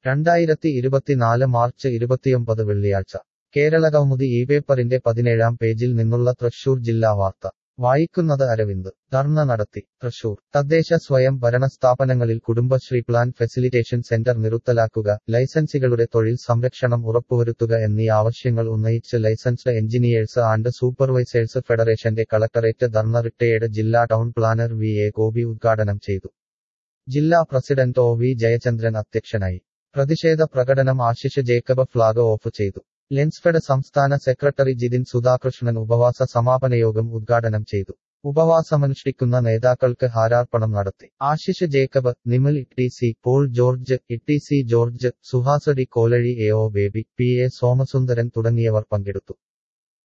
രണ്ടായിരത്തി ഇരുപത്തിനാല് മാർച്ച് ഇരുപത്തിയൊമ്പത് വെള്ളിയാഴ്ച കേരളകൗമുദി ഈ പേപ്പറിന്റെ പതിനേഴാം പേജിൽ നിന്നുള്ള തൃശൂർ ജില്ലാ വാർത്ത വായിക്കുന്നത് അരവിന്ദ് ധർണ നടത്തി തൃശൂർ തദ്ദേശ സ്വയം ഭരണ സ്ഥാപനങ്ങളിൽ കുടുംബശ്രീ പ്ലാൻ ഫെസിലിറ്റേഷൻ സെന്റർ നിറുത്തലാക്കുക ലൈസൻസികളുടെ തൊഴിൽ സംരക്ഷണം ഉറപ്പുവരുത്തുക എന്നീ ആവശ്യങ്ങൾ ഉന്നയിച്ച് ലൈസൻസ്ഡ് എഞ്ചിനീയേഴ്സ് ആൻഡ് സൂപ്പർവൈസേഴ്സ് ഫെഡറേഷന്റെ കളക്ടറേറ്റ് ധർണ റിട്ടയേർഡ് ജില്ലാ town planner V A Gopi ഉദ്ഘാടനം ചെയ്തു ജില്ലാ പ്രസിഡന്റ് ഒ വി ജയചന്ദ്രൻ അധ്യക്ഷനായി പ്രതിഷേധ പ്രകടനം ആശിഷ് ജേക്കബ് ഫ്ളാഗ് ഓഫ് ചെയ്തു ലെൻസ്ഫെഡ് സംസ്ഥാന സെക്രട്ടറി ജിതിൻ സുധാകൃഷ്ണൻ ഉപവാസ സമാപന യോഗം ഉദ്ഘാടനം ചെയ്തു ഉപവാസമനുഷ്ഠിക്കുന്ന നേതാക്കൾക്ക് ഹാരാർപ്പണം നടത്തി Ashish Jacob Nimal T C Paul George Itty C George Suhas D Kolazhy A O Baby P A Somasundaran തുടങ്ങിയവർ പങ്കെടുത്തു